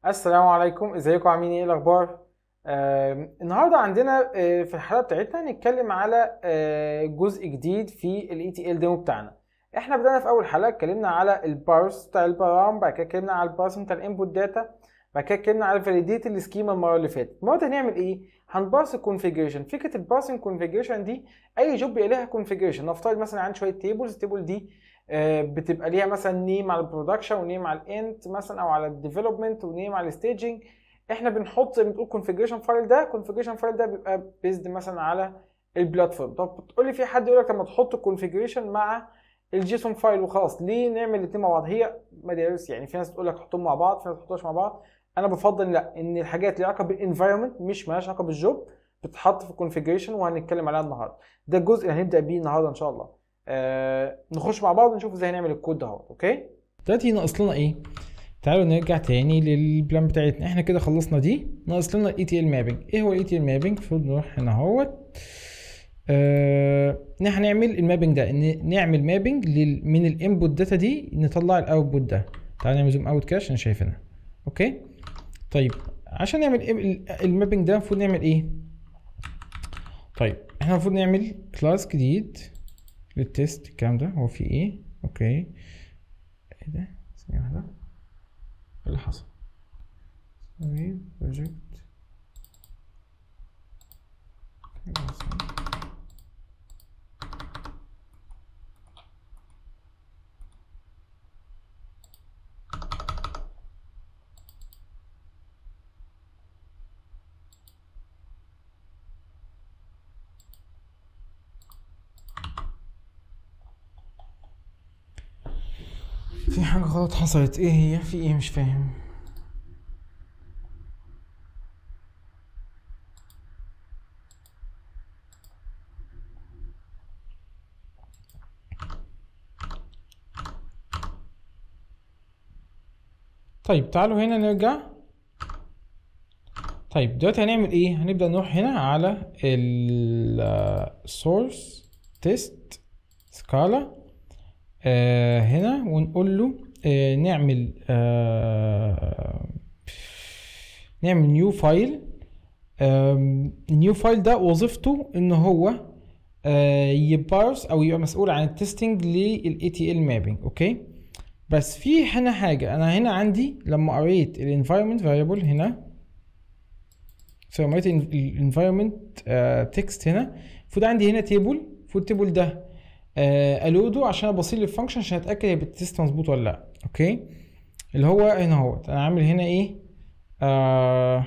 السلام عليكم ازيكم عاملين ايه الاخبار آه النهارده عندنا آه في الحلقه بتاعتنا هنتكلم على آه جزء جديد في الاي تي ال ديمو بتاعنا احنا بدأنا في اول حلقه اتكلمنا على البارس بتاع البرام بعد كده اتكلمنا على البارس بتاع الانبوت داتا بعد كده اتكلمنا على فاليديت السكيما المره اللي فاتت المره دي هنعمل ايه هنبارس الكونفيجريشن فكره البارسنج كونفيجريشن دي اي جوب بيبقى ليها كونفيجريشن نفترض مثلا عندي شويه تيبلز التيبل دي آه، بتبقى ليها مثلا نيم على البرودكشن ونيم على الانت مثلا او على الديفلوبمنت ونيم على الستaging احنا بنحط زي ما بتقول كونفيجريشن فايل ده كونفيجريشن فايل ده بيبقى بيزد مثلا على البلاتفورم طب بتقول لي في حد يقول لك طب ما تحط الكونفيجريشن مع الجيسون فايل وخلاص ليه نعمل الاثنين مع بعض هي مدارس يعني في ناس تقول لك حطهم مع بعض في ناس ما تحطهاش مع بعض انا بفضل لا ان الحاجات اللي علاقه بالانفايرمنت مش مالهاش علاقه بالجوب بتتحط في الكونفيجريشن وهنتكلم عليها النهارده ده الجزء اللي هنبدا بيه النهارده ان شاء الله آه نخش مع بعض ونشوف ازاي هنعمل الكود ده اوكي دلوقتي ناقص لنا ايه تعالوا نرجع تاني للبلان بتاعتنا احنا كده خلصنا دي ناقص لنا الاي تي ال مابنج ايه هو الاي تي ال مابنج المفروض نروح هنا اهوت آه هنعمل المابنج ده ان نعمل مابنج من الانبوت داتا دي نطلع الاوتبوت ده تعالوا نعمل زوم اوت كده عشان شايفينها اوكي طيب عشان نعمل المابنج ده المفروض نعمل ايه طيب احنا المفروض نعمل كلاس جديد للتيست الكلام ده هو في ايه اوكي ايه ده ثانية واحدة ايه اللي حصل سوري بروجكت في حاجة غلط حصلت ايه هي في ايه مش فاهم طيب تعالوا هنا نرجع طيب دلوقتي هنعمل ايه هنبدأ نروح هنا على ال source test سكالا آه هنا ونقول له آه نعمل آه نعمل نيو فايل النيو فايل ده وظيفته ان هو آه يبارس او يبقى مسؤول عن التستنج للاي تي ال مابينج اوكي بس في هنا حاجه انا هنا عندي لما قريت الانفايرمنت فاريبل هنا سو قريت الانفايرمنت تكست هنا المفروض عندي هنا تيبل المفروض التيبل ده آه الودو عشان ابصيل للفانكشن عشان اتاكد هي بتست مظبوط ولا لا اوكي اللي هو هنا اهوت انا عامل هنا ايه آه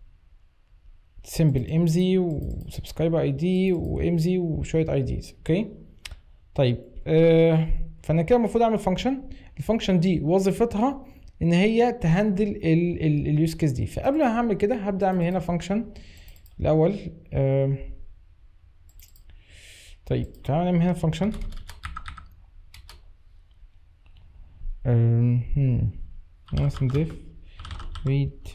سمبل امزي وسبسكرايبر اي دي وامزي وشويه اي ديز اوكي طيب آه فانا كده المفروض اعمل فانكشن الفانكشن دي وظيفتها ان هي تهندل اليوز كيس دي فقبل ما هعمل كده هبدا اعمل هنا فانكشن الاول آه طيب تعالى نعمل هنا فانكشن مثلا diff read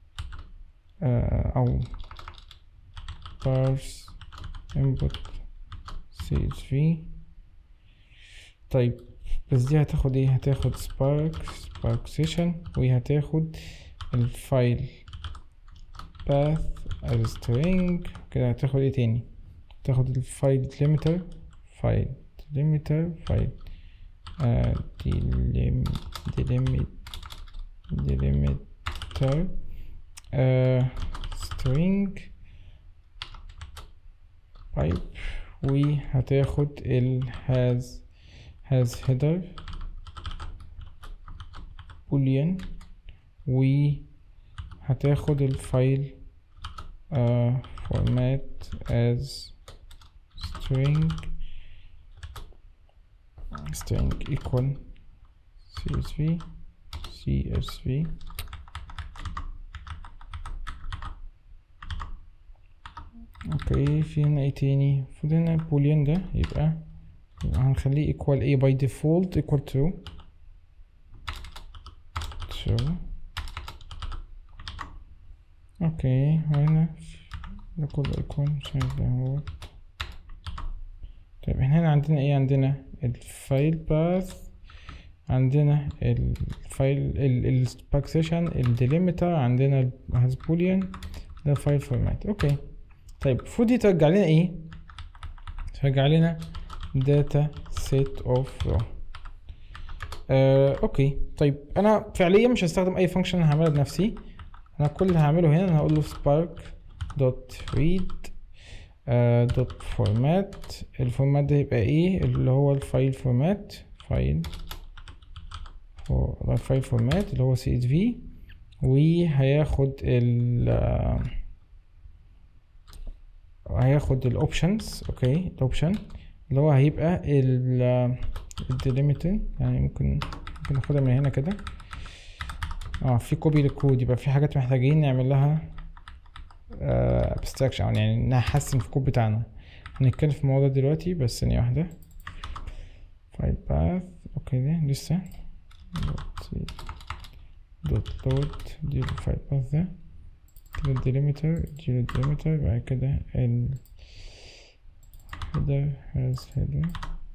او parse input csv طيب بس دي هتاخد ايه هتاخد spark spark session وهي هتاخد الفايل path as string كده هتاخد ايه تاني تاخد الفايل ديليمتر فايل ديليمتر فايل ديليم ديليمت ديليمتر string بايب وهتاخد ال has has header boolean وهتاخد الفايل uh, format as string string equal csv csv اوكي في هنا ايه تاني المفروض هنا البوليان ده يبقى يبقى هنخليه equal ايه by default equal to true اوكي هنا ده كله equal عشان ده هو طيب احنا هنا عندنا ايه عندنا الفايل باث عندنا الفايل السباك سيشن الديليمتر عندنا هاز بوليان ده فايل فورمات اوكي طيب المفروض دي ترجع لنا ايه ترجع لنا داتا سيت اوف رو آه، اوكي طيب انا فعليا مش هستخدم اي فانكشن هعملها بنفسي انا كل اللي هعمله هنا انا هقول له spark دوت read دوت فورمات الفورمات ده يبقى ايه اللي هو الفايل فورمات فايل هو الفايل فورمات اللي هو csv وهياخد ال آه، هياخد الاوبشنز اوكي الاوبشن اللي هو هيبقى ال الديليميتر يعني ممكن ممكن ناخدها من هنا كده اه في كوبي للكود يبقى في حاجات محتاجين نعمل لها ابستراكشن يعني نحسن في الكود بتاعنا هنتكلم في الموضوع ده دلوقتي بس ثانية واحدة فايل باث اوكي ده لسه دوت لود دي الفايل باث ده كده الديليمتر دي الديليمتر بعد كده ال header has header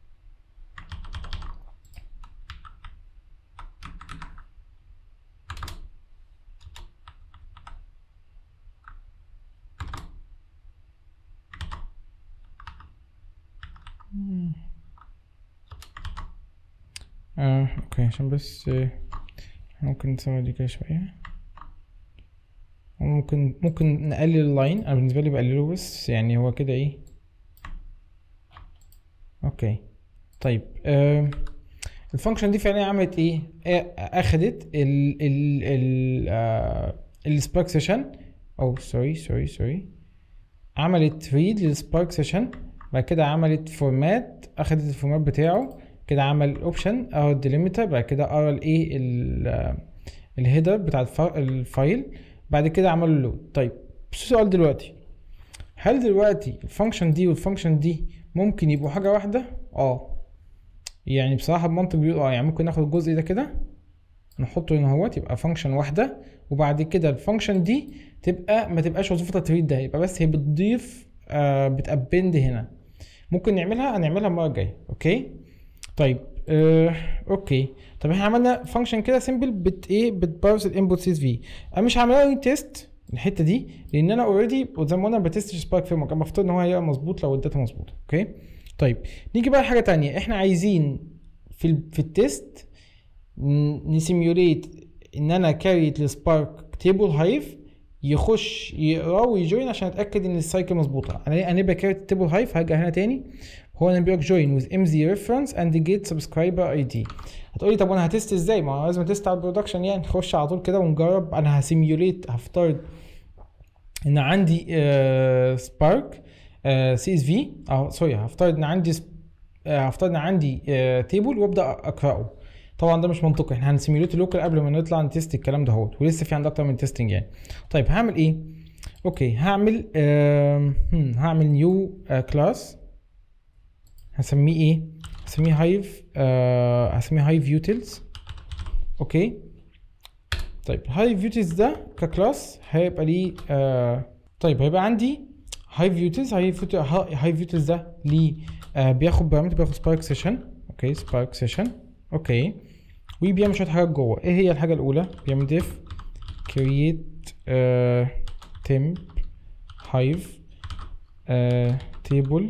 اه اوكي عشان بس آه، ممكن نسوي دي كده شوية وممكن ممكن نقلل اللاين انا بالنسبة لي بقلله بس يعني هو كده ايه اوكي طيب آه الفانكشن دي فعلا عملت ايه آه، اخدت ال ال ال آه السبارك سيشن او سوري سوري سوري عملت ريد للسبارك سيشن بعد كده عملت فورمات اخدت الفورمات بتاعه كده عمل اوبشن او الديليمتر بعد كده قرا الايه الهيدر بتاع الف- الفايل بعد كده عمل له لود طيب بس السؤال دلوقتي هل دلوقتي الفانكشن دي والفانكشن دي ممكن يبقوا حاجه واحده اه يعني بصراحه المنطق بيقول اه يعني ممكن ناخد الجزء ده كده نحطه هنا اهوت يبقى فانكشن واحده وبعد كده الفانكشن دي تبقى ما تبقاش وظيفتها تريد ده يبقى بس هي بتضيف آه بتابند هنا ممكن نعملها هنعملها المره الجايه اوكي طيب آه، اوكي طب احنا عملنا فانكشن كده سيمبل بت ايه بتبارس الانبوت سي اس في انا مش هعملها له تيست الحته دي لان انا اوريدي زي ما قلنا بتست سبارك فريم ورك انا بفترض ان هو هيبقى مظبوط لو الداتا مظبوطه اوكي طيب نيجي بقى لحاجه تانية احنا عايزين في ال في التيست نسيميوليت ان انا كاريت لسبارك تيبل هايف يخش يقراه ويجوين عشان اتاكد ان السايكل مظبوطه انا انا بكاريت تيبل هايف هرجع هنا تاني هو انا بيقول جوين with mz reference and get subscriber id هتقولي طب وانا هتست ازاي ما هو لازم تست على البرودكشن يعني نخش على طول كده ونجرب انا هسيميوليت هفترض ان عندي سبارك سي اس في او سوري هفترض ان عندي سب- آه، هفترض ان عندي تيبل وابدا اقراه طبعا ده مش منطقي احنا هنسيميوليت اللوكال قبل ما نطلع نتست الكلام ده هوت ولسه في عندي اكتر من تيستنج يعني طيب هعمل ايه اوكي هعمل آم، هم، هعمل نيو كلاس هسميه ايه هسميه هايف آه هسميه هايف يوتيلز اوكي طيب هايف يوتيلز ده ككلاس هيبقى ليه آه طيب هيبقى عندي هايف يوتيلز هايف هايف يوتيلز ده ليه آه بياخد بارامتر بياخد سبارك سيشن اوكي سبارك سيشن اوكي وبيعمل شويه حاجات جوه ايه هي الحاجه الاولى بيعمل ديف كرييت temp hive uh, table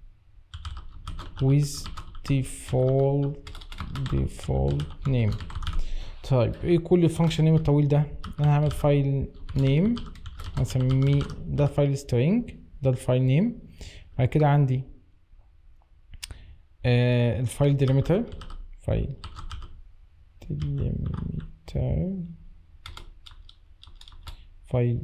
with default default name طيب ايه كل الفانكشن نيم الطويل ده انا هعمل فايل نيم هسميه ده فايل string ده الفايل نيم بعد كده عندي آه الفايل ديليمتر فايل ديليمتر فايل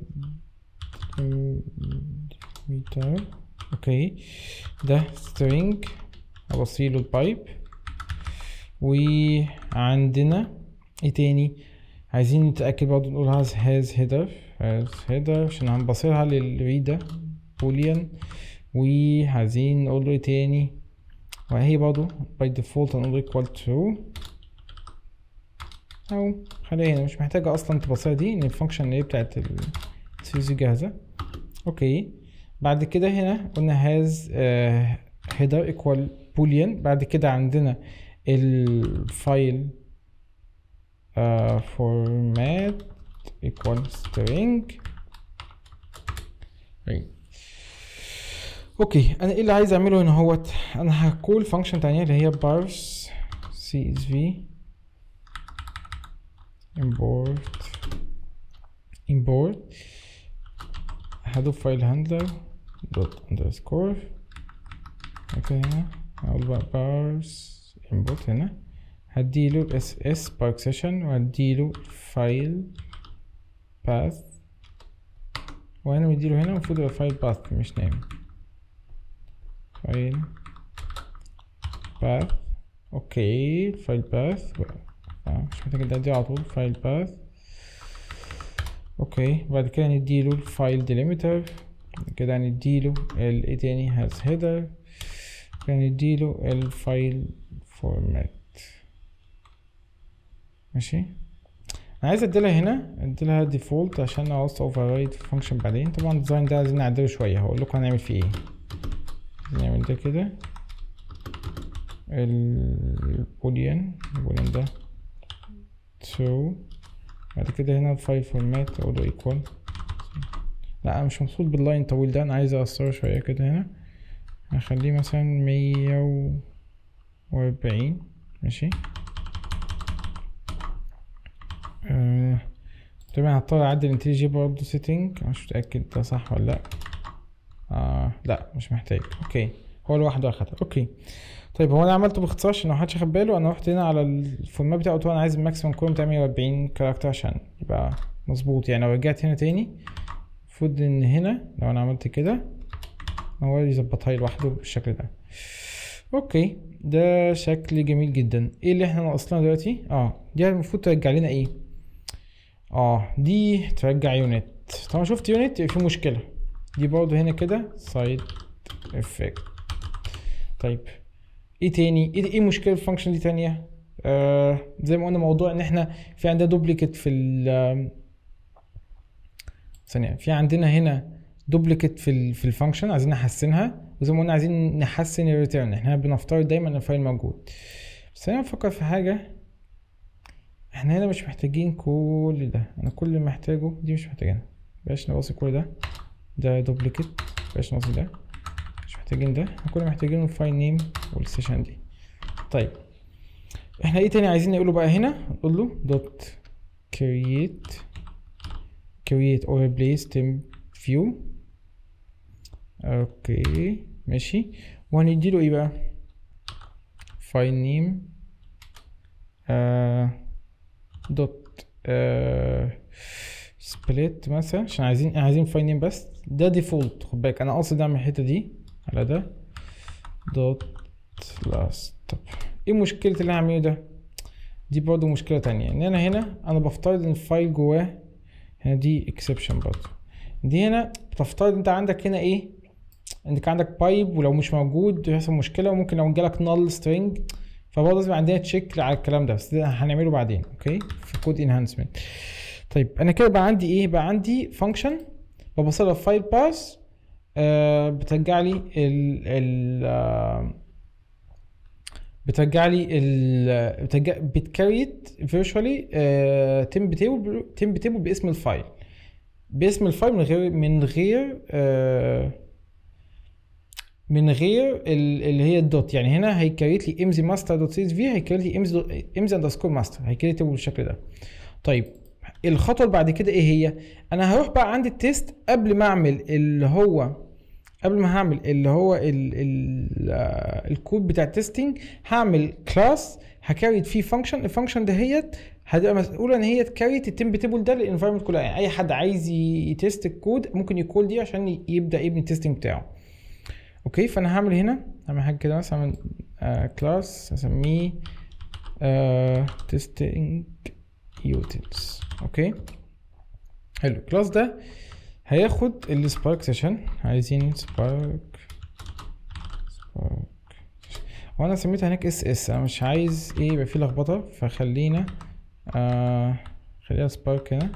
ديليمتر اوكي ده string اوصيله البايب وعندنا ايه تاني عايزين نتأكد برضه نقول has has header has header عشان هنبصرها للريدر بوليان وعايزين نقول له ايه تاني وهي برضه by default هنقول equal to او خليها هنا مش محتاجة اصلا تبصرها دي ان الفانكشن اللي هي بتاعت السيريز جاهزة اوكي بعد كده هنا قلنا has uh, header equal boolean بعد كده عندنا الفايل uh, format equal string طيب. اوكي انا ايه اللي عايز اعمله هنا هوت انا هكول فانكشن تانية اللي هي parse csv import import هضيف فايل هاندلر دوت اندرسكور اوكي هنا هقول بقى parse import هنا هديله الاس اس بارك سيشن وهديله فايل باث وانا مديله هنا المفروض يبقى فايل باث مش نيم فايل باث اوكي فايل باث مش محتاج ادي على طول فايل باث اوكي بعد كده نديله الفايل ديليمتر كده نديله ال ايه تاني هاز هيدر كده نديله الفايل فورمات ماشي انا عايز اديلها هنا اديلها ديفولت عشان عاوز اوفر رايد فانكشن بعدين طبعا الديزاين ده عايزين نعدله شويه هقول لكم هنعمل فيه ايه نعمل ده كده البوليان البوليان ده so بعد كده هنا الفايل فورمات اقول له ايكوال لا انا مش مبسوط باللاين الطويل ده انا عايز اقصره شويه كده هنا هخليه مثلا مية واربعين ماشي آه، طبعا هضطر اعدل انتيجي برضه سيتنج مش متاكد ده صح ولا لا آه لا مش محتاج اوكي هو لوحده اخدها اوكي طيب هو انا عملته باختصار عشان لو محدش اخد باله انا رحت هنا على الفورمات بتاعه قلت له انا عايز الماكسيمم كوم بتاع 140 كاركتر عشان يبقى مظبوط يعني لو رجعت هنا تاني المفروض ان هنا لو انا عملت كده هو يظبطها لي لوحده بالشكل ده اوكي ده شكل جميل جدا ايه اللي احنا ناقصنا دلوقتي اه دي المفروض ترجع لنا ايه اه دي ترجع يونت طبعا شفت يونت في مشكله دي برضه هنا كده سايد افكت طيب ايه تاني ايه ايه مشكله الفانكشن دي تانية آه زي ما قلنا موضوع ان احنا في عندنا دوبليكيت في ال ثانيه في عندنا هنا دوبليكيت في ال في الفانكشن عايزين نحسنها وزي ما قلنا عايزين نحسن الريتيرن احنا بنفترض دايما ان الفايل موجود بس انا بفكر في حاجه احنا هنا مش محتاجين كل ده انا كل اللي محتاجه دي مش محتاجينها بلاش نبص كل ده ده دوبليكيت بلاش نبص ده مش محتاجين ده احنا كل اللي محتاجينه الفايل نيم والسيشن دي طيب احنا ايه تاني عايزين نقوله بقى هنا نقول له دوت create create or replace temp view اوكي ماشي وهنديله ايه بقى فايل نيم دوت سبليت مثلا عشان عايزين عايزين فايل نيم بس ده ديفولت خد بالك انا قاصد اعمل الحته دي على ده دوت لاست طب ايه مشكله اللي انا هعمله ده دي برضه مشكله تانية ان انا هنا انا بفترض ان الفايل جواه هنا دي اكسبشن برضه دي هنا بتفترض انت عندك هنا ايه انك عندك بايب ولو مش موجود يحصل مشكله وممكن لو جالك نال سترينج فبرضه لازم عندنا تشيك على الكلام ده بس ده هنعمله بعدين اوكي في كود انهانسمنت طيب انا كده بقى عندي ايه بقى عندي فانكشن ببصلها فايل باس آه بترجع لي ال ال آه بترجع لي ال بترجع بتكريت فيرشوالي تيم تيبل تيم تيبل باسم الفايل باسم الفايل من غير من غير آه من غير اللي هي الدوت يعني هنا هيكريت لي امزي ماستر دوت سي اس في هيكريت لي امزي امزي اندرسكور ماستر هيكريت بالشكل ده طيب الخطوه اللي بعد كده ايه هي انا هروح بقى عند التيست قبل ما اعمل اللي هو قبل ما هعمل اللي هو ال ال الكود بتاع التستنج هعمل كلاس هكريت فيه فانكشن الفانكشن دهيت هتبقى مسؤوله ان هي تكريت التيمب تيبل ده للانفايرمنت كلها يعني اي حد عايز يتست الكود ممكن يكول دي عشان يبدا يبني التستنج بتاعه اوكي فانا هعمل هنا هعمل حاجه كده مثلا اعمل كلاس هسميه تستنج يوتنس اوكي حلو الكلاس ده هياخد السبارك سيشن عايزين سبارك سبارك وانا سميتها هناك اس اس انا مش عايز ايه يبقى فيه لخبطه فخلينا آه خليها سبارك هنا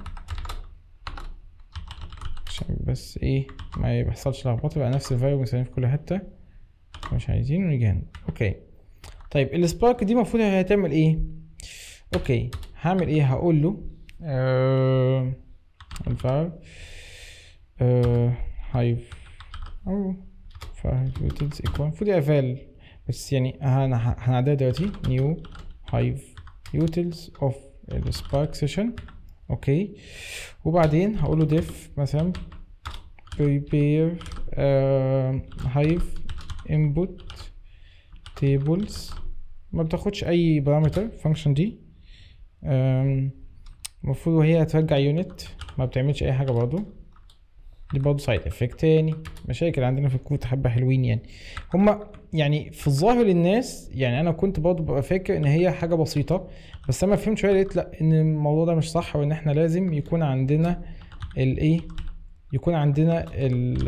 عشان بس ايه ما يحصلش لخبطه يبقى نفس الفاليو بنسميه في كل حته مش عايزين ونيجي هنا اوكي طيب السبارك دي المفروض هتعمل ايه اوكي هعمل ايه هقول له آه الفار آه هايف او فايف يوتلز ايكوال المفروض افال بس يعني هن- هنعدها دلوقتي نيو هايف يوتلز اوف السبارك سيشن اوكي وبعدين هقول له ديف مثلا prepare uh, hive input tables ما بتاخدش اي بارامتر فانكشن دي أم، المفروض وهي هترجع يونت ما بتعملش اي حاجه برضو دي برضه سايد افكت تاني مشاكل عندنا في الكود حبه حلوين يعني هما يعني في الظاهر للناس يعني انا كنت برضه ببقى فاكر ان هي حاجه بسيطه بس انا فهمت شويه لقيت لا ان الموضوع ده مش صح وان احنا لازم يكون عندنا الايه يكون عندنا ال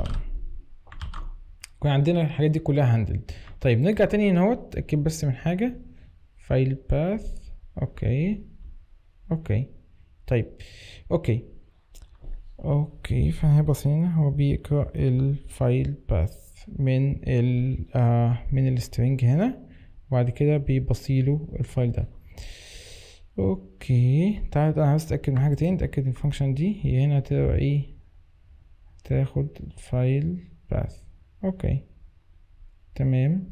يكون عندنا الحاجات دي كلها هاندلد طيب نرجع تاني هنا اهوت اتاكد بس من حاجه فايل باث اوكي اوكي طيب اوكي اوكي فاحنا بصينا هو بيقرا الفايل باث من ال آه من السترينج هنا وبعد كده بيبصيله الفايل ده اوكي تعال انا عايز اتاكد من حاجه تاني اتاكد ان الفانكشن دي هي هنا تبقى ايه تاخد الفايل باث اوكي تمام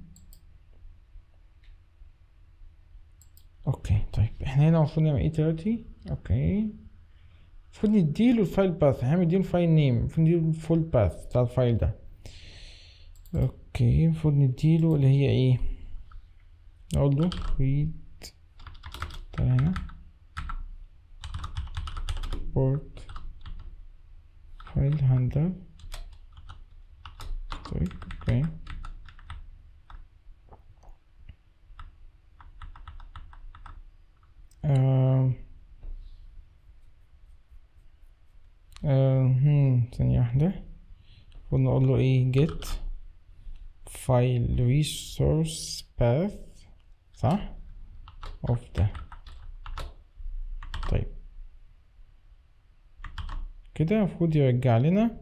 اوكي طيب احنا هنا المفروض نعمل ايه دلوقتي اوكي المفروض نديله الفايل باث هنعمل نديله الفايل نيم المفروض نديله الفول باث بتاع الفايل ده اوكي المفروض نديله اللي هي ايه نقول له read تعالى هنا port file handler طيب اوكي آم. آم، هم، ثانية واحدة المفروض نقول له ايه get file resource path صح of ده طيب كده المفروض يرجع لنا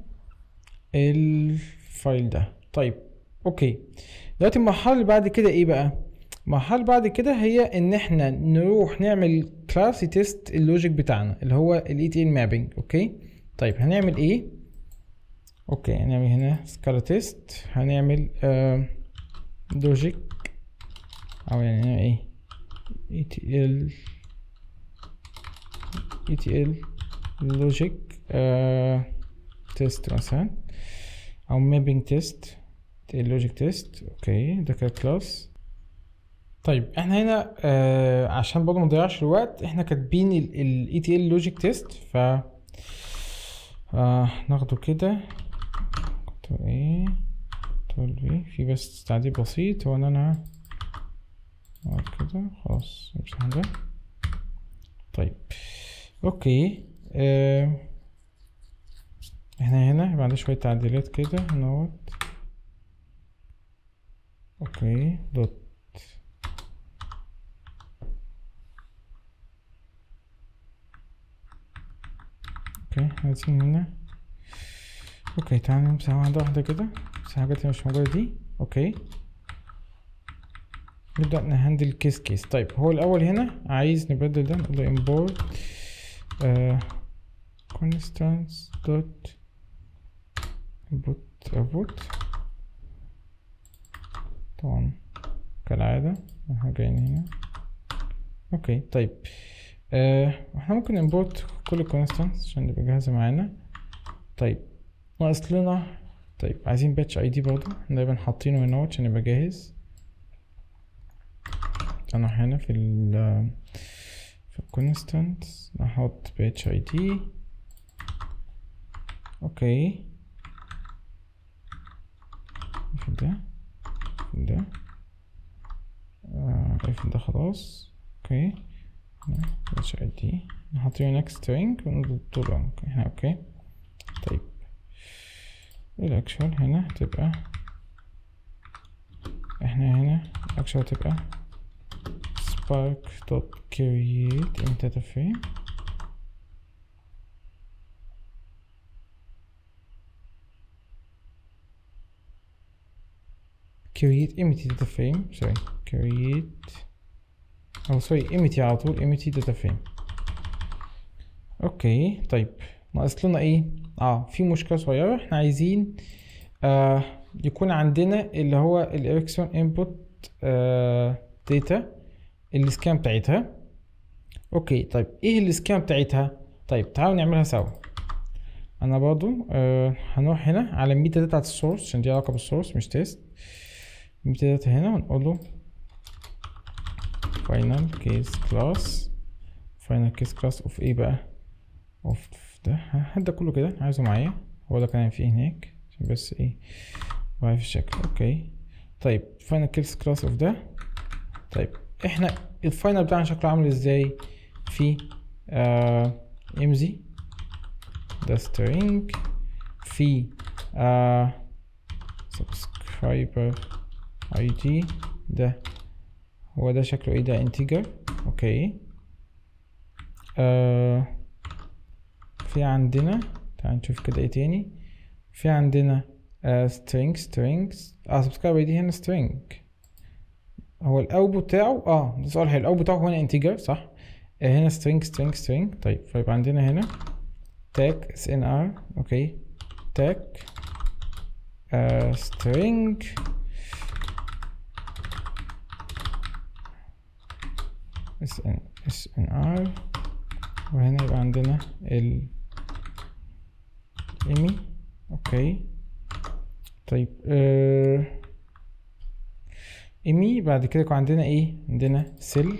الفايل ده طيب اوكي دلوقتي المرحله اللي بعد كده ايه بقى المرحله اللي بعد كده هي ان احنا نروح نعمل كلاس تيست اللوجيك بتاعنا اللي هو الاي تي ال مابنج اوكي طيب هنعمل ايه اوكي هنعمل هنا سكالا تيست هنعمل لوجيك او يعني هنعمل ايه اي تي ال اي تي ال لوجيك تيست مثلا او مابينج تيست اللوجيك تيست اوكي ده كده كلاس طيب احنا هنا آه عشان برضه ما نضيعش الوقت احنا كاتبين الاي تي ال لوجيك تيست ف آه ناخده كده كنترول ايه كنترول في في بس تعديل بسيط هو ان انا نقعد كده خلاص امسح ده طيب اوكي آه احنا هنا يبقى عندنا شوية تعديلات كده نوت اوكي دوت اوكي عايزين هنا اوكي تعالى نمسح واحدة واحدة كده بس الحاجات اللي مش موجودة دي اوكي نبدأ نهندل كيس كيس طيب هو الأول هنا عايز نبدل ده نقول له import آه constants dot input output طبعا كالعادة احنا جايين هنا اوكي طيب آه احنا ممكن import كل الكونستانتس عشان نبقى جاهزة معانا طيب ناقص لنا طيب عايزين باتش اي دي برضه احنا دايما حاطينه هنا عشان يبقى جاهز انا هنا في ال في الكونستانتس نحط باتش اي دي اوكي في ده في ده آه في ده خلاص اوكي باتش اي دي نحط هنا next string ونضغط long هنا اوكي طيب الاكشوال هنا هتبقى احنا هنا الاكشوال هتبقى spark dot create in data frame create empty data frame sorry create او سوري ايميتي على طول ايميتي داتا فريم اوكي طيب ناقص لنا ايه اه في مشكله صغيره احنا عايزين آه يكون عندنا اللي هو الاريكسون انبوت آه داتا السكام بتاعتها اوكي طيب ايه السكام بتاعتها طيب تعالوا نعملها سوا انا برضو آه هنروح هنا على الميتا داتا بتاعت السورس عشان دي علاقه بالسورس مش تيست ميتا داتا هنا ونقول له final case class final case class of ايه بقى of ده هات ده كله كده عايزه معايا هو ده كان فيه هناك عشان بس ايه بعرف الشكل اوكي طيب final case class of ده طيب احنا الفاينل بتاعنا شكله عامل ازاي في آه امزي ده string في آه subscriber id ده هو ده شكله ايه ده integer اوكي آه في عندنا تعال نشوف كده ايه تاني في عندنا آه string strings اه subscriber دي هنا string هو الاوتبوت بتاعه اه ده سؤال حلو الاوتبوت بتاعه هنا integer صح آه هنا string string string طيب فيبقى عندنا هنا tag snr اوكي tag آه string sn snr وهنا يبقى عندنا ال ايمي اوكي طيب آه ايمي بعد كده يكون عندنا ايه عندنا سيل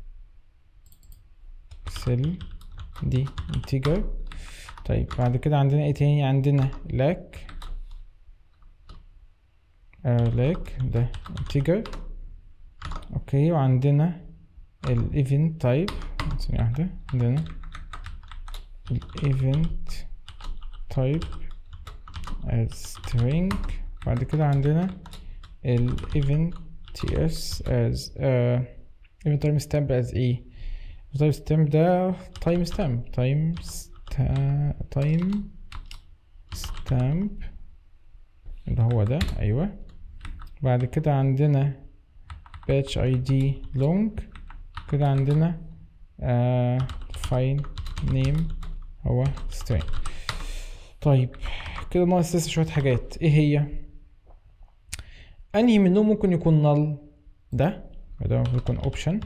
سيل دي integer طيب بعد كده عندنا ايه تاني عندنا لاك آه لاك ده integer اوكي وعندنا الايفنت تايب ثانية واحدة عندنا الايفنت تايب as string بعد كده عندنا الايفنت ts as uh, event time stamp as ايه time stamp ده time stamp time sta time stamp اللي هو ده ايوه بعد كده عندنا batch id long كده عندنا آه file name هو string طيب كده ناقص لسه شوية حاجات ايه هي انهي منهم ممكن يكون null ده ده ممكن يكون option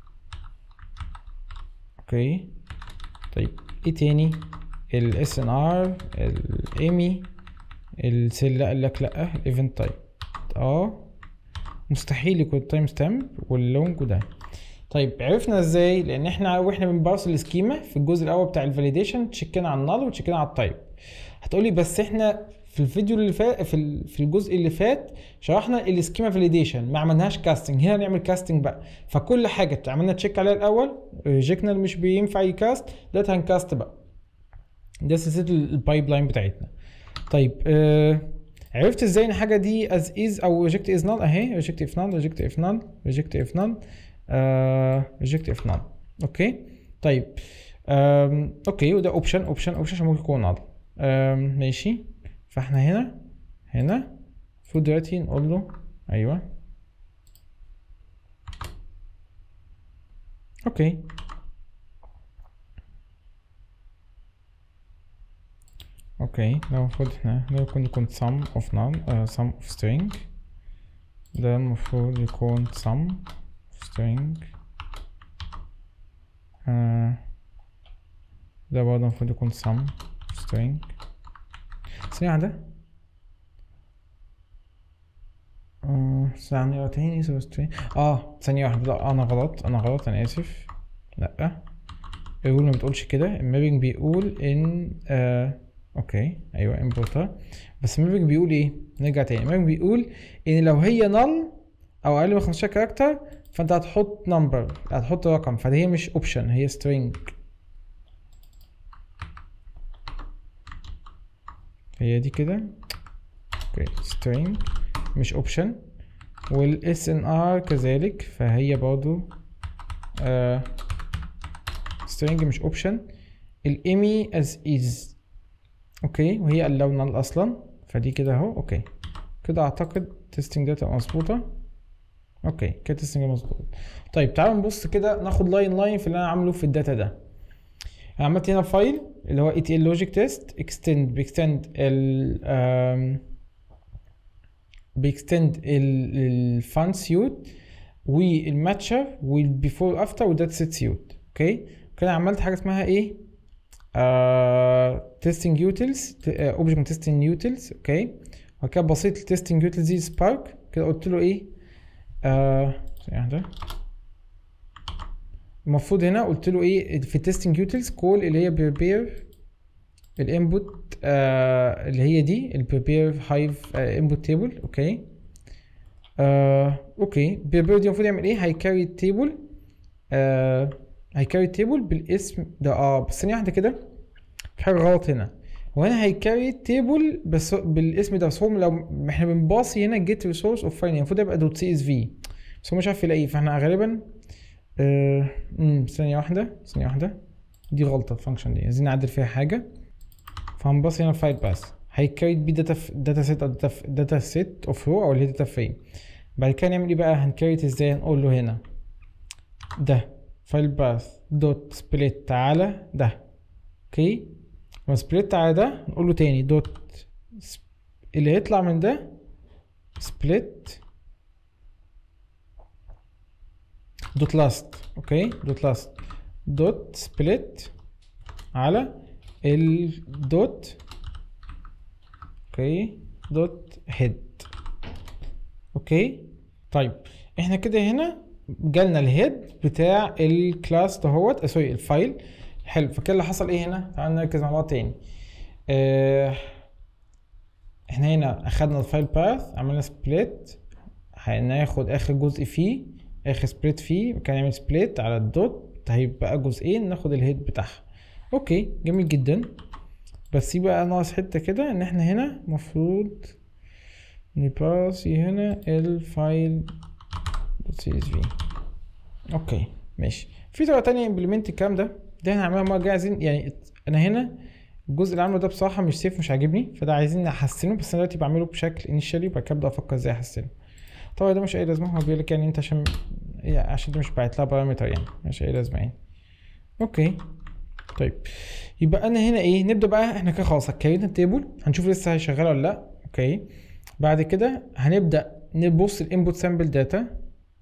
اوكي طيب ايه تاني ال snr ال amy السيل لا قال لك لا الايفنت تايب اه مستحيل يكون تايم ستامب واللونج وده طيب عرفنا ازاي لان احنا واحنا بنبارس السكيما في الجزء الاول بتاع الفاليديشن تشيكنا على النال وتشيكنا على التايب هتقولي بس احنا في الفيديو اللي فات في في الجزء اللي فات شرحنا السكيما فاليديشن ما عملناش كاستنج هنا نعمل كاستنج بقى فكل حاجه عملنا تشيك عليها الاول ريجكنا اللي مش بينفع يكاست دلوقتي هنكاست بقى ده سلسله البايب لاين بتاعتنا طيب آه عرفت ازاي ان الحاجه دي از از او ريجكت از نال اهي ريجكت اف نال ريجكت اف نال ريجكت اف نال ريجكت اف نال اوكي طيب آم اوكي وده اوبشن اوبشن اوبشن عشان ممكن يكون نال ماشي فاحنا هنا هنا المفروض دلوقتي نقول له ايوه اوكي اوكي ده المفروض احنا ده يكون يكون sum of null uh, sum of string ده المفروض يكون sum of string uh, ده برضه المفروض يكون sum of string ثانية واحدة آه ثانية تاني سو string اه ثانية واحدة لا انا غلط انا غلط انا اسف لا الرول ما بتقولش كده المابينج بيقول ان آه اوكي ايوه امبورتر بس المابينج بيقول ايه نرجع تاني المابينج بيقول ان لو هي نل او اقل من 15 كاركتر فانت هتحط نمبر هتحط رقم فدي هي مش اوبشن هي string هي دي كده اوكي string مش اوبشن والاس ان ار كذلك فهي برضو آه string مش اوبشن الايمي as is اوكي وهي allow null اصلا فدي كده اهو اوكي كده اعتقد testing data مظبوطه اوكي كده تستنج مظبوط طيب تعالوا نبص كده ناخد لاين لاين في اللي انا عامله في الداتا ده أنا عملت هنا فايل اللي هو etl logic test extend بيكستند ال آم، بيكستند الفان سيوت والماتشر والبيفور افتر والداتا سيت سيوت اوكي كده عملت حاجه اسمها ايه تيستنج يوتلز اوبجكت تيستنج يوتلز اوكي وبعد كده بصيت التيستنج يوتلز دي سبارك كده قلت له ايه آه ثانية واحدة المفروض هنا قلت له ايه في التستنج يوتلز كول اللي هي بريبير الانبوت آه اللي هي دي البريبير هايف انبوت تيبل اوكي آه اوكي بريبير دي المفروض يعمل ايه هيكاري التيبل آه هيكاري التيبل بالاسم ده اه بس ثانية واحدة كده في حاجة غلط هنا هو هنا هيكاري التيبل بس بالاسم ده بس هو لو احنا بنباصي هنا جيت ريسورس اوف فايل المفروض يبقى دوت سي اس في بس هو مش عارف يلاقيه فاحنا غالبا آه، امم ثانية واحدة ثانية واحدة دي غلطة الفانكشن دي عايزين نعدل فيها حاجة فهنبص هنا الفايل باس هيكريت بيه داتا داتا سيت او داتا سيت اوف رو او اللي هي داتا فريم بعد كده نعمل ايه بقى هنكريت ازاي هنقول له هنا ده فايل باث دوت سبليت على ده اوكي لما سبليت على ده نقول له تاني دوت سب- اللي هيطلع من ده سبليت دوت لاست اوكي دوت لاست دوت سبليت على الدوت اوكي دوت هيد اوكي طيب احنا كده هنا جالنا الهيد بتاع الكلاس دهوت آه، سوري الفايل حلو فكده اللي حصل ايه هنا تعالوا نركز مع بعض تاني اه احنا هنا اخدنا الفايل باث عملنا سبليت هناخد اخر جزء فيه اخر سبليت فيه كان نعمل سبليت على الدوت هيبقى جزئين ناخد الهيد بتاعها اوكي جميل جدا بس يبقى ناقص حته كده ان احنا هنا مفروض نباسي هنا الفايل سي اس في اوكي ماشي في طريقه تانية امبلمنت الكلام ده ده هنعملها المره الجايه عايزين يعني انا هنا الجزء اللي عامله ده بصراحه مش سيف مش عاجبني فده عايزين نحسنه بس انا دلوقتي بعمله بشكل انيشالي وبعد كده ابدا افكر ازاي احسنه طبعا ده مش اي لازمه هو بيقول لك يعني انت عشان يعني عشان ده مش باعت لها بارامتر يعني مش اي لازمه يعني اوكي طيب يبقى انا هنا ايه نبدا بقى احنا كده خلاص هكرينا التيبل هنشوف لسه هيشغل ولا لا اوكي بعد كده هنبدا نبص الانبوت سامبل داتا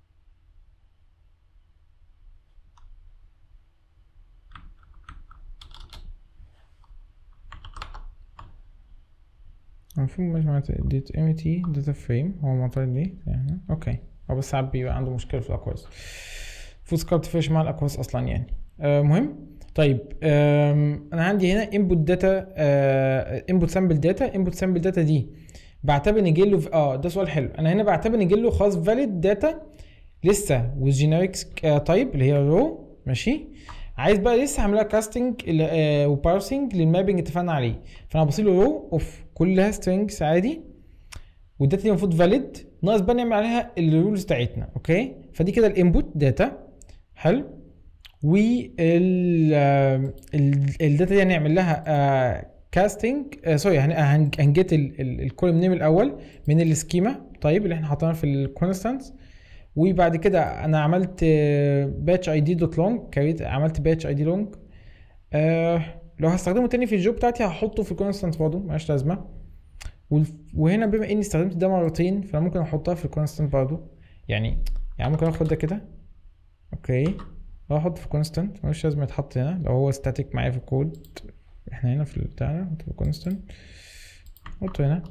المفروض مش معناته ديت ام تي داتا فريم هو معترض ليه يعني اوكي هو بس ساعات بيبقى عنده مشكله في الاكواز المفروض سكار تفرش مع الاكواز اصلا يعني آه مهم طيب آم، انا عندي هنا انبوت داتا انبوت سامبل داتا انبوت سامبل داتا دي بعتبر ان جيله في اه ده سؤال حلو انا هنا بعتبر ان جيله خلاص فاليد داتا لسه with generic تايب اللي هي رو ماشي عايز بقى لسه اعملها كاستنج وبارسنج للمابنج اتفقنا عليه فانا بصير له رو اوف كلها سترينجز عادي والداتا دي المفروض فاليد ناقص بقى نعمل عليها الرولز بتاعتنا اوكي فدي كده الانبوت داتا حلو وال الداتا دي هنعمل لها كاستنج سوري هنجيت الكولوم نيم الاول من السكيما طيب اللي احنا حاطينها في الكونستانس وبعد كده انا عملت باتش اي دي دوت لونج كريت عملت باتش اي دي لونج لو هستخدمه تاني في الجوب بتاعتي هحطه في الكونستانت برضه ملهاش لازمه والف- وهنا بما اني استخدمت ده مرتين فانا ممكن احطها في الكونستانت برضه يعني يعني ممكن اخد ده كده اوكي احط في كونستانت ملوش لازمه يتحط هنا لو هو ستاتيك معايا في الكود احنا هنا في بتاعنا نحط في كونستانت نحطه هنا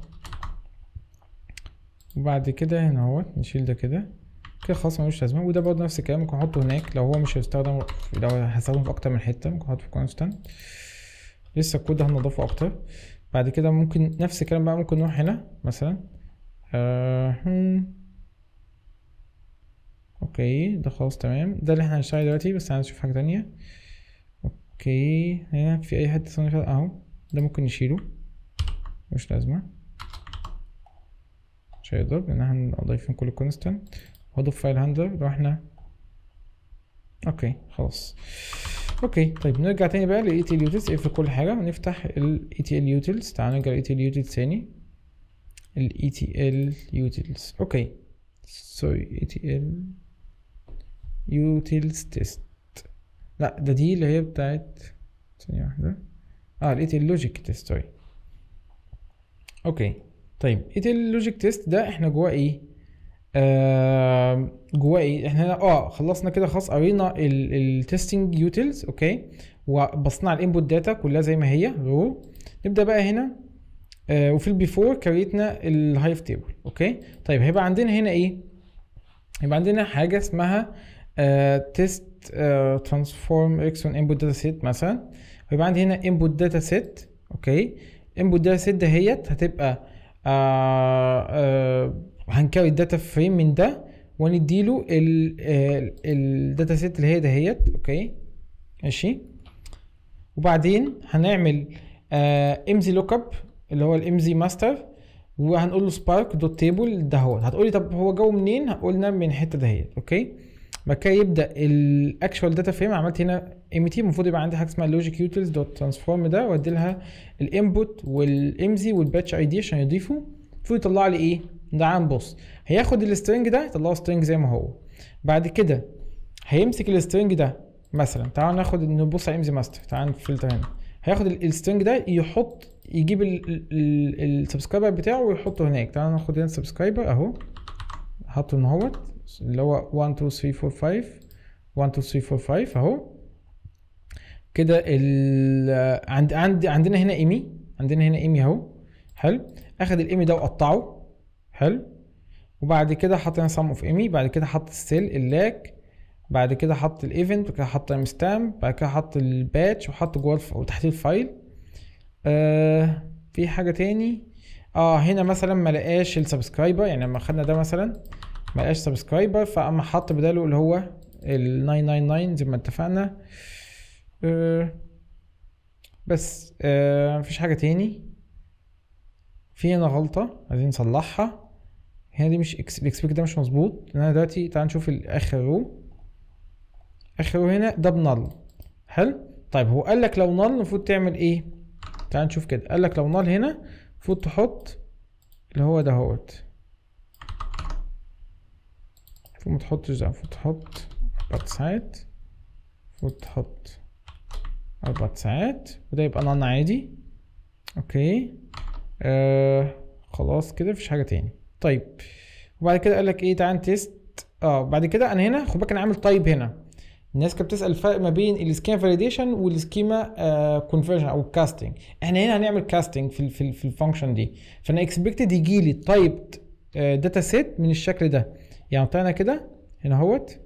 وبعد كده هنا اهوت نشيل ده كده كده خلاص ملوش لازمه وده برضه نفس الكلام ممكن احطه هناك لو هو مش هيستخدم لو هستخدمه في اكتر من حته ممكن احطه في كونستانت لسه الكود ده هنضيفه اكتر بعد كده ممكن نفس الكلام بقى ممكن نروح هنا مثلا آه هم. اوكي ده خلاص تمام ده اللي احنا هنشتغل دلوقتي بس عايز اشوف حاجه تانية اوكي هنا في اي حته ثانيه كده اهو ده ممكن نشيله مش لازمه مش هيقدر لان احنا ضايفين كل كونستانت واضيف فايل هاندلر لو احنا اوكي خلاص اوكي طيب نرجع تاني بقى ل ETL utils اقفل كل حاجة ونفتح ال ETL utils تعالوا نرجع ل ETL utils تاني ال ETL utils اوكي سوري ETL utils test لا ده دي اللي هي بتاعت ثانية واحدة اه ال ETL logic test سوري اوكي طيب ETL logic test ده احنا جواه ايه آه جواه ايه احنا هنا اه خلصنا كده خلاص قرينا التستنج يوتيلز اوكي وبصينا على الانبوت داتا كلها زي ما هي رو نبدا بقى هنا آه وفي البيفور كريتنا الهايف تيبل اوكي طيب هيبقى عندنا هنا ايه يبقى عندنا حاجه اسمها تيست ترانسفورم اكسون انبوت داتا سيت مثلا ويبقى عندي هنا انبوت داتا سيت اوكي انبوت داتا سيت دهيت هتبقى آه آه هنكري الداتا فريم من ده ونديله الداتا سيت اللي هي دهيت اوكي ماشي وبعدين هنعمل امزي لوك اب اللي هو الامزي ماستر وهنقول له سبارك دوت تيبل ده هو هتقولي طب هو جو منين هقولنا من الحته دهيت اوكي بعد كده يبدا الاكشوال داتا فريم عملت هنا ام تي المفروض يبقى عندي حاجه اسمها لوجيك يوتيلز دوت ترانسفورم ده وادي لها الانبوت والامزي والباتش اي دي عشان يضيفوا المفروض يطلع لي ايه تعال نبص هياخد السترنج ده يطلعه سترنج زي ما هو بعد كده هيمسك السترنج ده مثلا تعال ناخد نبص على امزي ماستر تعال نفلتر هنا هياخد السترنج ده يحط يجيب السبسكرايبر بتاعه ويحطه هناك تعال ناخد هنا السبسكرايبر اهو حطه ان اهوت اللي هو 1 2 3 4 5 1 2 3 4 5 اهو كده ال عند عند عندنا هنا ايمي عندنا هنا ايمي اهو حلو اخد الايمي ده وقطعه حلو وبعد كده حط هنا سم اوف ايمي بعد كده حط السيل اللاك بعد كده حط الايفنت بعد كده حط تايم ستامب بعد كده حط الباتش وحط جوه الف... وتحت الفايل آه في حاجه تاني اه هنا مثلا ما لقاش السبسكرايبر يعني لما خدنا ده مثلا ما لقاش سبسكرايبر فاما حط بداله اللي هو ال 999 زي ما اتفقنا آه بس آه مفيش حاجه تاني في هنا غلطه عايزين نصلحها هنا دي مش اكس الاكسبكت ده مش مظبوط انا دلوقتي تعال نشوف اخر رو اخر رو هنا ده بنل حلو طيب هو قال لك لو نل المفروض تعمل ايه تعال نشوف كده قال لك لو نل هنا المفروض تحط اللي هو ده هوت المفروض ما تحطش ده المفروض تحط اربع ساعات المفروض تحط اربع ساعات وده يبقى نل عادي اوكي آه خلاص كده مفيش حاجه تاني طيب وبعد كده قال لك ايه تعال تيست اه بعد كده انا هنا خد بالك انا عامل تايب هنا الناس كانت بتسال الفرق ما بين السكيما فاليديشن والسكيما كونفرجن او كاستنج احنا هنا هنعمل كاستنج في ال في, ال في الفانكشن دي فانا اكسبكتد يجي لي تايب داتا سيت من الشكل ده يعني طلعنا كده هنا اهوت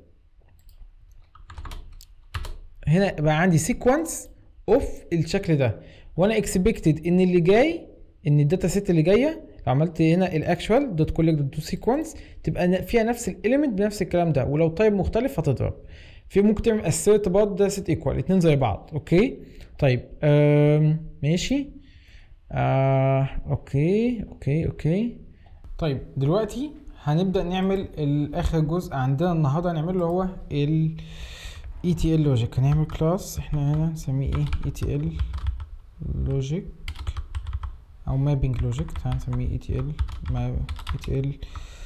هنا بقى عندي سيكونس اوف الشكل ده وانا اكسبكتد ان اللي جاي ان الداتا سيت اللي جايه لو عملت هنا الاكشوال دوت كولكت دوت سيكونس تبقى فيها نفس الاليمنت بنفس الكلام ده ولو تايب مختلف هتضرب في ممكن تعمل اسيرت بعض ده سيت ايكوال اتنين زي بعض اوكي طيب آم ماشي آه اوكي اوكي اوكي طيب دلوقتي هنبدا نعمل الاخر جزء عندنا النهارده هنعمله اللي هو ال ETL logic هنعمل كلاس احنا هنا نسميه ايه ETL logic او مابينج لوجيك تعال نسميه اي تي ال اي تي ال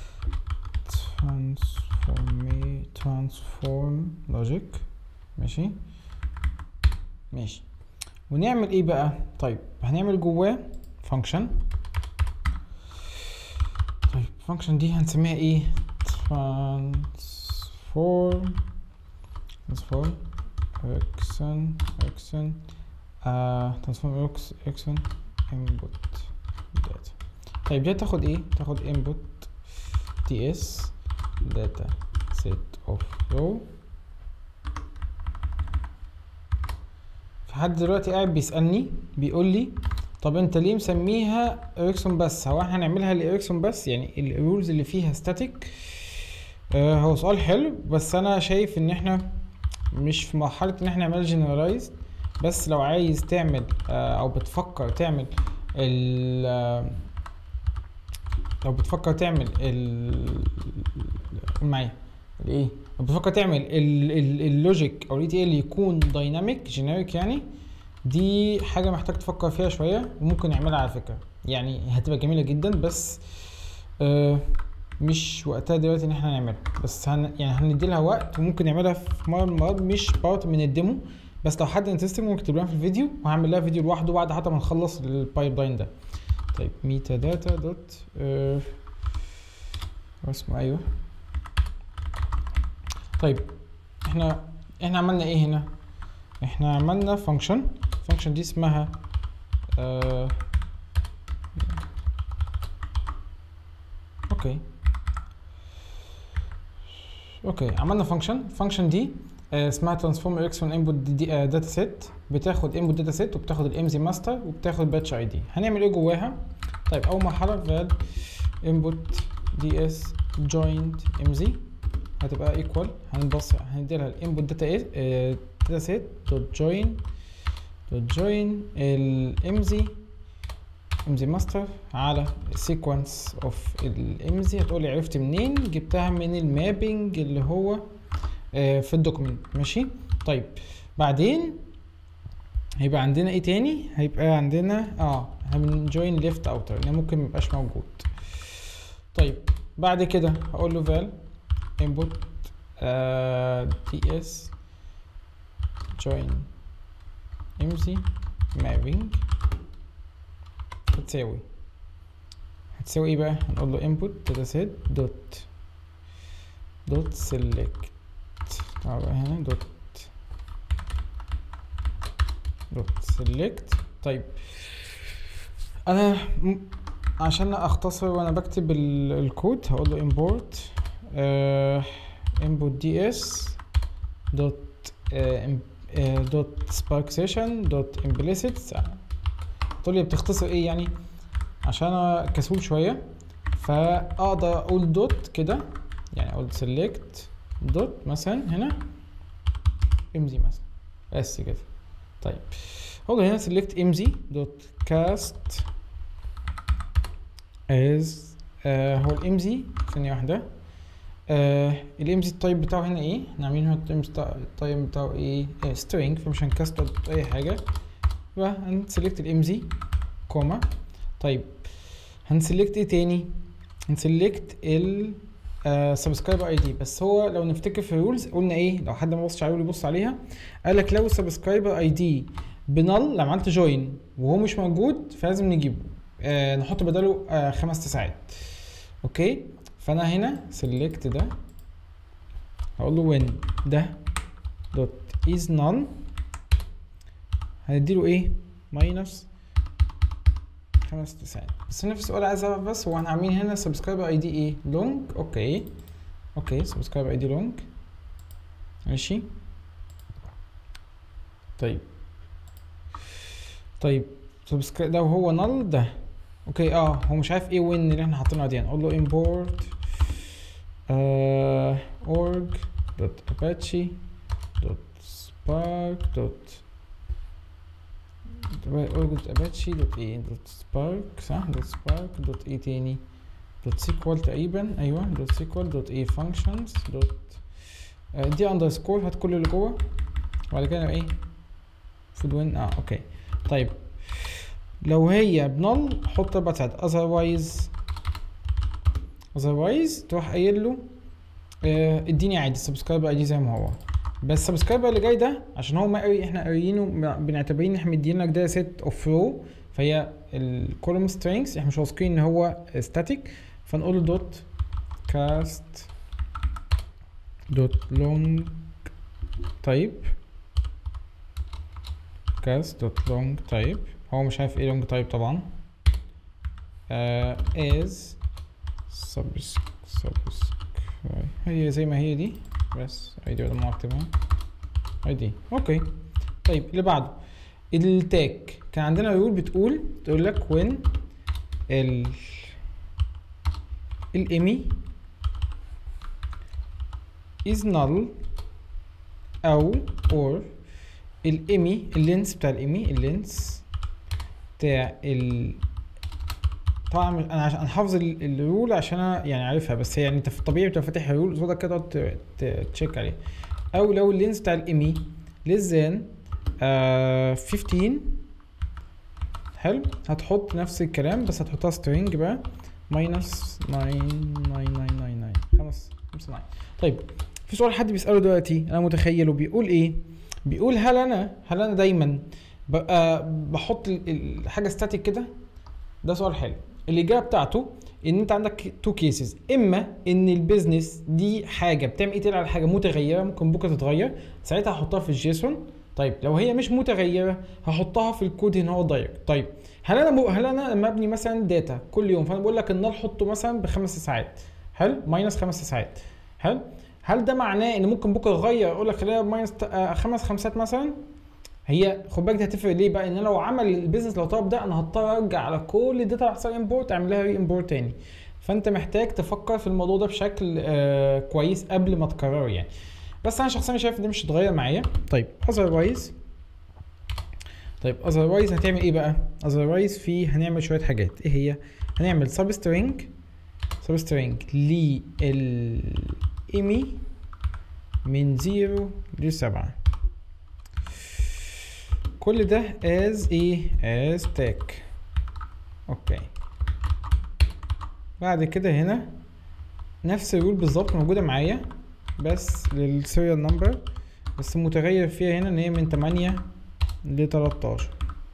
ترانسفورم ترانسفورم لوجيك ماشي ماشي ونعمل ايه بقى طيب هنعمل جواه فانكشن طيب الفانكشن دي هنسميها ايه ترانسفورم ترانسفورم اكسن اكسن ترانسفورم اكسن input data طيب دي تاخد ايه تاخد input ts data set of row في حد دلوقتي قاعد بيسألني بيقول لي طب انت ليه مسميها اريكسون بس هو احنا هنعملها لاريكسون بس يعني الرولز اللي فيها ستاتيك آه هو سؤال حلو بس انا شايف ان احنا مش في مرحله ان احنا نعمل جنرالايز بس لو عايز تعمل آه او بتفكر تعمل ال لو بتفكر تعمل ال قول معايا الايه لو بتفكر تعمل اللوجيك او الاي تي ال يكون دايناميك جينيريك يعني دي حاجه محتاج تفكر فيها شويه وممكن نعملها على فكره يعني هتبقى جميله جدا بس آه مش وقتها دلوقتي ان احنا نعملها بس هن يعني هندي لها وقت وممكن نعملها في مره من المرات مش بارت من الديمو بس لو حد انترستنج ممكن تكتب لنا في الفيديو وهعمل لها فيديو لوحده بعد حتى ما نخلص البايب لاين ده طيب ميتا داتا دوت اه اسمه ايوه طيب احنا احنا عملنا ايه هنا احنا عملنا فانكشن الفانكشن دي اسمها آه اوكي اوكي عملنا فانكشن الفانكشن دي آه اسمها ترانسفورم اريكسون انبوت داتا سيت بتاخد انبوت داتا سيت وبتاخد الام زي ماستر وبتاخد باتش اي دي هنعمل ايه جواها طيب اول مرحله فال انبوت دي اس جوينت ام زي هتبقى ايكوال هنبص هندي لها الانبوت داتا ايه داتا سيت دوت جوين دوت جوين الامزي امزي ماستر على سيكونس اوف الامزي هتقولي عرفت منين جبتها من المابنج اللي هو آه في الدوكيمنت ماشي طيب بعدين هيبقى عندنا ايه تاني هيبقى عندنا اه هنجوين ليفت اوتر اللي ممكن ميبقاش موجود طيب بعد كده هقول له فال input uh, ts join mc mapping هتساوي هتساوي ايه بقى هنقول له input dataset dot dot select تعال بقى هنا dot dot select طيب انا عشان اختصر وانا بكتب الكود هقول له import uh, input ds dot uh, دوت سبارك سيشن دوت implicit تقول لي بتختصر ايه يعني عشان انا كسول شويه فاقدر اقول دوت كده يعني اقول select دوت مثلا هنا امزي مثلا بس كده طيب اقول هنا select امزي دوت cast as آه هو الامزي ثانيه واحده آه الامزي التايب بتاعه هنا ايه احنا عاملين هنا التايب بتاعه ايه آه string فمش هنكاست اي حاجه يبقى هنسلكت الامزي كوما طيب هنسلكت ايه تاني هنسلكت ال سبسكرايبر اي دي بس هو لو نفتكر في الرولز قلنا ايه لو حد ما بصش عليه يبص عليها قال لك لو السبسكرايبر اي دي بنل لو عملت جوين وهو مش موجود فلازم نجيبه آه نحط بداله آه خمس تسعات اوكي فانا هنا سيلكت ده هقول له وين ده دوت از نون هنديله ايه ماينس خمس تسعات بس انا في سؤال عايز اعرف بس هو احنا عاملين هنا سبسكرايبر اي دي ايه لونج اوكي اوكي سبسكرايبر اي دي لونج ماشي طيب طيب سبسكرايب ده وهو نل ده اوكي اه هو مش عارف ايه وين اللي احنا حاطينها دي اقول له import uh, org dot apache dot spark dot org dot apache dot ايه dot spark صح dot spark dot ايه تاني dot sql تقريبا ايوه dot sql dot ايه functions dot uh, دي underscore هات كل اللي جوه وبعد كده ايه food win اه اوكي طيب لو هي بنل حط اربع ساعات otherwise otherwise تروح قايل له اه اديني عادي السبسكرايبر اي دي زي ما هو بس السبسكرايبر اللي جاي ده عشان هو ما قوي احنا قاريينه بنعتبرين ان احنا مدين لك ده سيت اوف رو فهي الكولوم سترينجز احنا مش واثقين ان هو ستاتيك فنقول له دوت كاست دوت لونج تايب كاست دوت لونج تايب هو مش عارف ايه لونج تايب طبعا uh, is subscribe هي زي ما هي دي بس اي دي ما اكتبها اي دي اوكي طيب اللي بعده التاج كان عندنا رول بتقول تقول لك when ال الايمي is null او or الايمي اللينس بتاع الايمي اللينس بتاع ال طبعا انا عشان انا حافظ الرول عشان انا يعني عارفها بس هي يعني انت في الطبيعي بتبقى فاتح الرول قصادك كده تقعد تشيك عليه او لو اللينس بتاع الايمي less than آه 15 حلو هتحط نفس الكلام بس هتحطها string بقى ماينس 99999 خمس خمسة ناين طيب في سؤال حد بيسأله دلوقتي انا متخيله بيقول ايه بيقول هل انا هل انا دايما ببقى بحط ال- الحاجه ستاتيك كده ده سؤال حلو الاجابه بتاعته ان انت عندك تو كيسز اما ان البيزنس دي حاجه بتعمل ايه على حاجه متغيره ممكن بكره تتغير ساعتها هحطها في الجيسون طيب لو هي مش متغيره هحطها في الكود هنا هو دايركت طيب هل انا م... هل انا لما ابني مثلا داتا كل يوم فانا بقول لك ان انا احطه مثلا بخمس ساعات حلو ماينس خمس ساعات حلو هل ده معناه ان ممكن بكره اغير اقول لك خليها ماينس ت- آه، خمس خمسات مثلا هي خد بالك دي هتفرق ليه بقى ان انا لو عمل البيزنس لو طلب ده انا هضطر ارجع على كل الداتا اللي حصل امبورت اعمل لها ري امبورت تاني فانت محتاج تفكر في الموضوع ده بشكل آه كويس قبل ما تكرره يعني بس انا شخصيا شايف ان دي مش هتتغير معايا طيب اذروايز طيب اذروايز هتعمل ايه بقى اذروايز في هنعمل شويه حاجات ايه هي هنعمل سب سترينج سب سترينج للايمي من 0 ل 7 كل ده as ايه as tag اوكي بعد كده هنا نفس الرول بالظبط موجودة معايا بس للسيريال نمبر بس متغير فيها هنا ان هي من 8 ل 13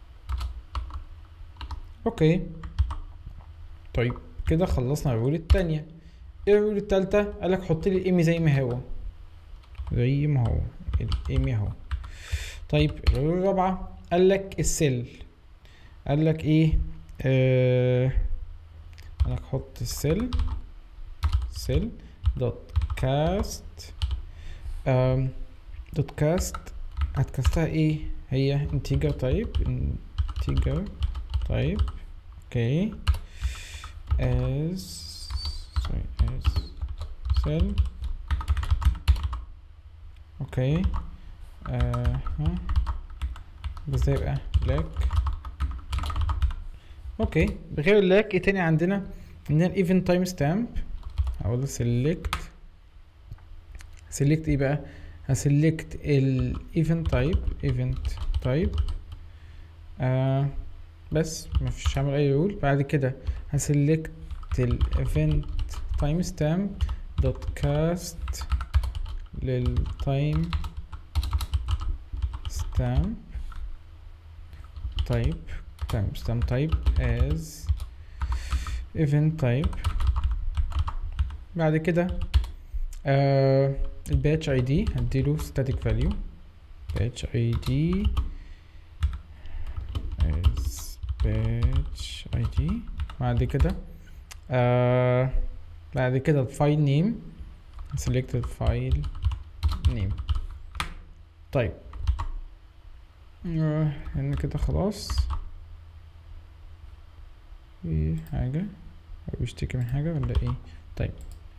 اوكي طيب كده خلصنا الرول التانية ايه الرول التالتة قالك حط لي الايمي زي ما هو زي ما هو الايمي اهو طيب الرول الرابعة قال لك السيل قال لك ايه آه قال لك حط السيل سيل دوت كاست آم دوت كاست هتكاستها ايه هي انتيجر طيب انتيجر طيب اوكي as sorry as cell اوكي آه ها بس ده يبقى لاك اوكي بغير اللاك ايه تاني عندنا عندنا الايفنت تايم ستامب هقول سيلكت سيلكت ايه بقى هسيلكت الايفنت تايب ايفنت تايب آه بس مفيش هعمل اي رول بعد كده هسيلكت الايفنت تايم ستامب دوت كاست للتايم stamp type time stamp type as event type بعد كده آه الباتش اي دي هديله static value batch id as batch id بعد كده آه بعد كده الفايل نيم select الفايل نيم طيب آه، هنا كده خلاص في حاجة هو بيشتكي من حاجة ولا ايه طيب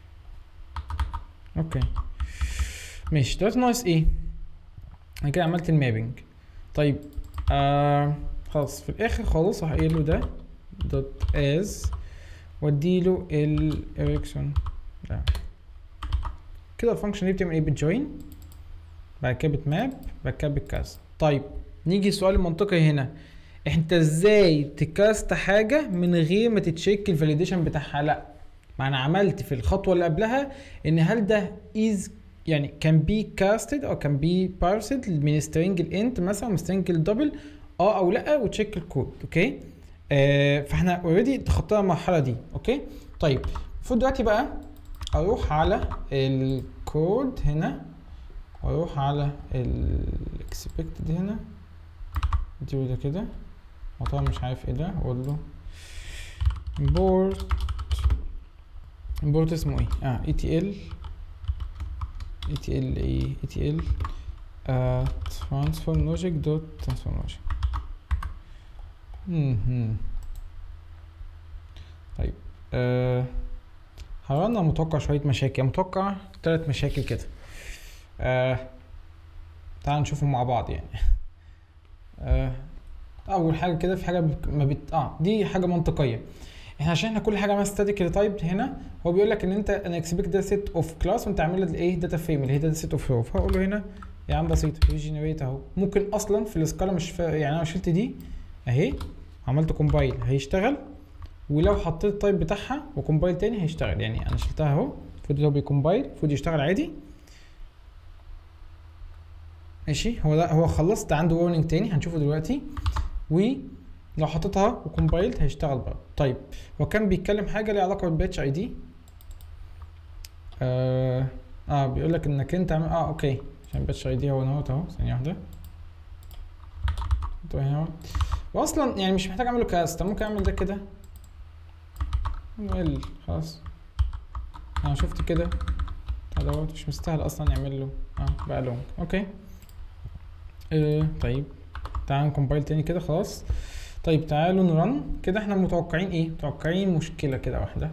اوكي ماشي دلوقتي ناقص ايه انا كده عملت المابنج طيب آه خلاص في الاخر خالص راح قايل له ده دوت از واديله الاريكسون لا كده الفانكشن دي بتعمل ايه بتجوين بعد كده بتماب بعد كده بتكاست طيب نيجي السؤال المنطقي هنا انت ازاي تكاست حاجه من غير ما تتشيك الفاليديشن بتاعها لا ما انا عملت في الخطوه اللي قبلها ان هل ده از يعني كان بي كاستد او كان بي بارسد من سترينج الانت مثلا من سترينج الدبل اه او لا وتشيك الكود اوكي آه فاحنا اوريدي تخطينا المرحله دي اوكي طيب المفروض دلوقتي بقى اروح على الكود هنا واروح على الاكسبكتد هنا اديله ده كده وطبعا مش عارف ايه ده واقول له import import اسمه ايه اه etl etl ايه etl آه transform logic dot transform logic مهم. طيب آه هرنا متوقع شوية مشاكل متوقع تلات مشاكل كده آه تعال نشوفهم مع بعض يعني آه اول حاجه كده في حاجه بك- ما بت... اه دي حاجه منطقيه احنا عشان احنا كل حاجه عملنا ستاتيك تايب هنا هو بيقول لك ان انت انا اكسبكت ده سيت اوف كلاس وانت عامل لها ايه داتا فريم اللي هي داتا سيت اوف رو فهقول له هنا يا عم بسيطه ريجنريت اهو ممكن اصلا في السكالا مش فا... يعني انا لو شلت دي اهي عملت كومبايل هيشتغل ولو حطيت التايب بتاعها وكومبايل تاني هيشتغل يعني انا شلتها اهو المفروض هو بيكومبايل المفروض يشتغل عادي ماشي هو ده هو خلص ده عنده warning تاني هنشوفه دلوقتي ولو حطيتها وكومبايلد هيشتغل برضه طيب هو كان بيتكلم حاجه ليها علاقه بالباتش اي دي اه, آه بيقول لك انك انت عم... اه اوكي عشان باتش اي دي هو نوت اهو ثانيه واحده طيب هنا واصلا يعني مش محتاج اعمله كاست ممكن اعمل ده كده ال خلاص انا شفت كده دوت مش مستاهل اصلا يعمل له اه بقى لونج اوكي آه طيب تعالوا نكمبايل تاني كده خلاص طيب تعالوا نرن كده احنا متوقعين ايه متوقعين مشكله كده واحده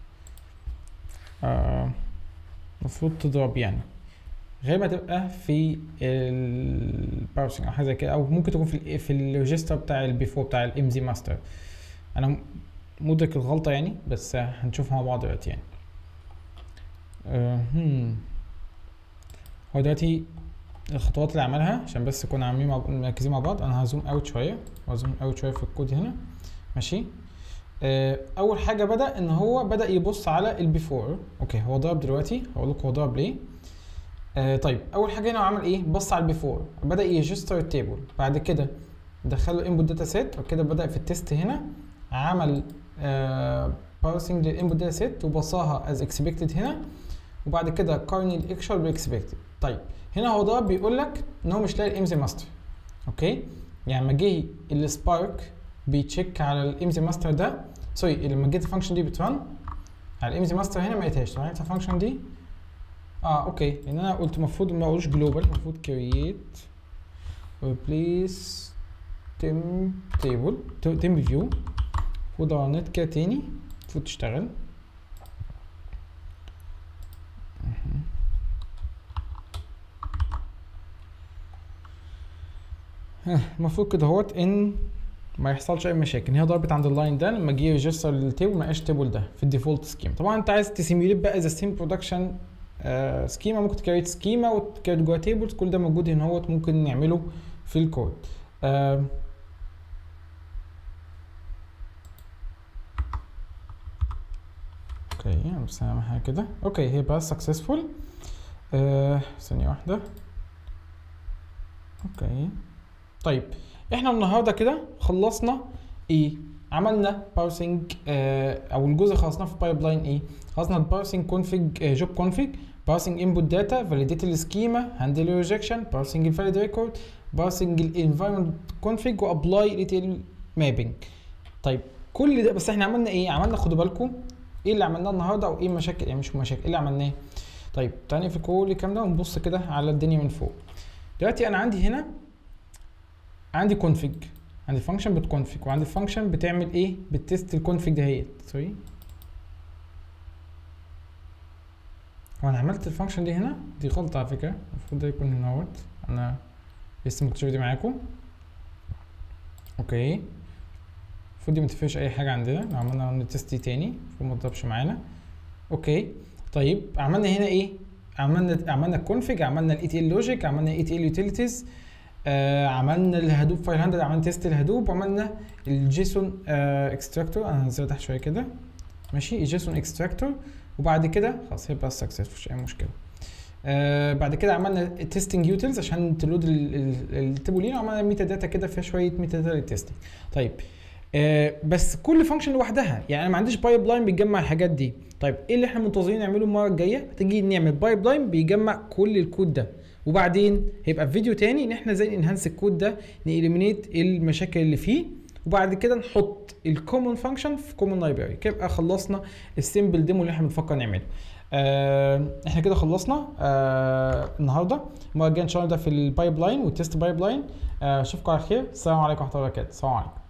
آه المفروض تضرب يعني غالبا تبقى في البارسنج او حاجه زي كده او ممكن تكون في ال في الريجستر بتاع البيفور بتاع الام زي ماستر انا مدرك الغلطه يعني بس هنشوفها مع بعض دلوقتي يعني أه هم. هو دلوقتي الخطوات اللي عملها عشان بس نكون عاملين مع مركزين مع بعض انا هزوم اوت شويه وهزوم اوت شويه في الكود هنا ماشي أه اول حاجه بدا ان هو بدا يبص على البيفور اوكي هو ضرب دلوقتي هقول لكم هو ضرب ليه آه طيب اول حاجه هنا عمل ايه بص على البيفور بدا يجستر التيبل بعد كده دخل له انبوت داتا سيت وكده بدا في التيست هنا عمل آه بارسنج للانبوت داتا سيت وبصاها از اكسبكتد هنا وبعد كده قارن الاكشوال بالاكسبكتد طيب هنا هو ده بيقول لك ان هو مش لاقي الام زي ماستر اوكي يعني لما جه السبارك بيتشيك على الام زي ماستر ده سوري لما جيت الفانكشن دي بترن على الام زي ماستر هنا ما لقيتهاش طبعا الفانكشن دي اه اوكي لان انا قلت المفروض ما اقولش جلوبال المفروض كرييت replace تم تيبل تم فيو المفروض لو رنيت كده تاني المفروض تشتغل المفروض كده اهوت ان ما يحصلش اي مشاكل هي ضربت عند اللاين ده لما جه يريجستر للتيبل ما لقاش التيبل ده في الديفولت سكيم طبعا انت عايز تسيميوليت بقى ذا سيم برودكشن سكيما ممكن تكريت سكيما وتكريت جوه تيبلز كل ده موجود هنا اهوت ممكن نعمله في الكود آه اوكي بس اهم حاجه كده اوكي هي بقى سكسسفول آه ثانيه واحده اوكي طيب احنا النهارده كده خلصنا ايه عملنا بارسنج آه او الجزء خلصناه في بايب لاين ايه خلصنا البارسنج كونفيج جوب كونفيج بارسنج انبوت داتا فاليديت السكيما هاندل ريجكشن بارسنج الفاليد ريكورد بارسنج الانفايرمنت كونفيج وابلاي ريتيل مابنج طيب كل ده بس احنا عملنا ايه عملنا خدوا بالكم ايه اللي عملناه النهارده او ايه مشاكل يعني مش مشاكل ايه اللي عملناه طيب تعالى في كل الكلام ده ونبص كده على الدنيا من فوق دلوقتي انا عندي هنا عندي كونفيج عندي فانكشن بتكونفيج وعندي فانكشن بتعمل ايه بتست الكونفيج دهيت سوري هو انا عملت الفانكشن دي هنا دي غلطه على فكره المفروض ده يكون هنا اهوت انا لسه مكتشف دي معاكم اوكي المفروض دي متفقش اي حاجه عندنا لو عملنا رن تيست دي تاني المفروض ما تضربش معانا اوكي طيب عملنا هنا ايه عملنا عملنا الكونفيج عملنا الاي تي ال لوجيك عملنا الاي تي ال يوتيليتيز آه عملنا الهدوب فايل هاندل عملنا تيست الهدوب وعملنا الجيسون آه اكستراكتور انا هنزله تحت شويه كده ماشي الجيسون اكستراكتور وبعد كده خلاص هيبقى سكسس مفيش اي مشكله آه بعد كده عملنا تيستنج يوتيلز عشان تلود التبولين وعملنا ميتا داتا كده فيها شويه ميتا داتا للتستنج طيب آه بس كل فانكشن لوحدها يعني انا ما عنديش بايب لاين بيجمع الحاجات دي طيب ايه اللي احنا منتظرين نعمله المره الجايه تيجي نعمل بايب لاين بيجمع كل الكود ده وبعدين هيبقى في فيديو تاني ان احنا ازاي ننهانس الكود ده نإليمينيت المشاكل اللي فيه وبعد كده نحط الكومن فانكشن في كومن لايبراري كده يبقى خلصنا السيمبل ديمو اللي احنا بنفكر نعمله آه احنا كده خلصنا آه النهارده المره الجايه ان شاء الله ده في البايب لاين والتست بايب لاين اشوفكم على خير السلام عليكم ورحمه الله وبركاته السلام عليكم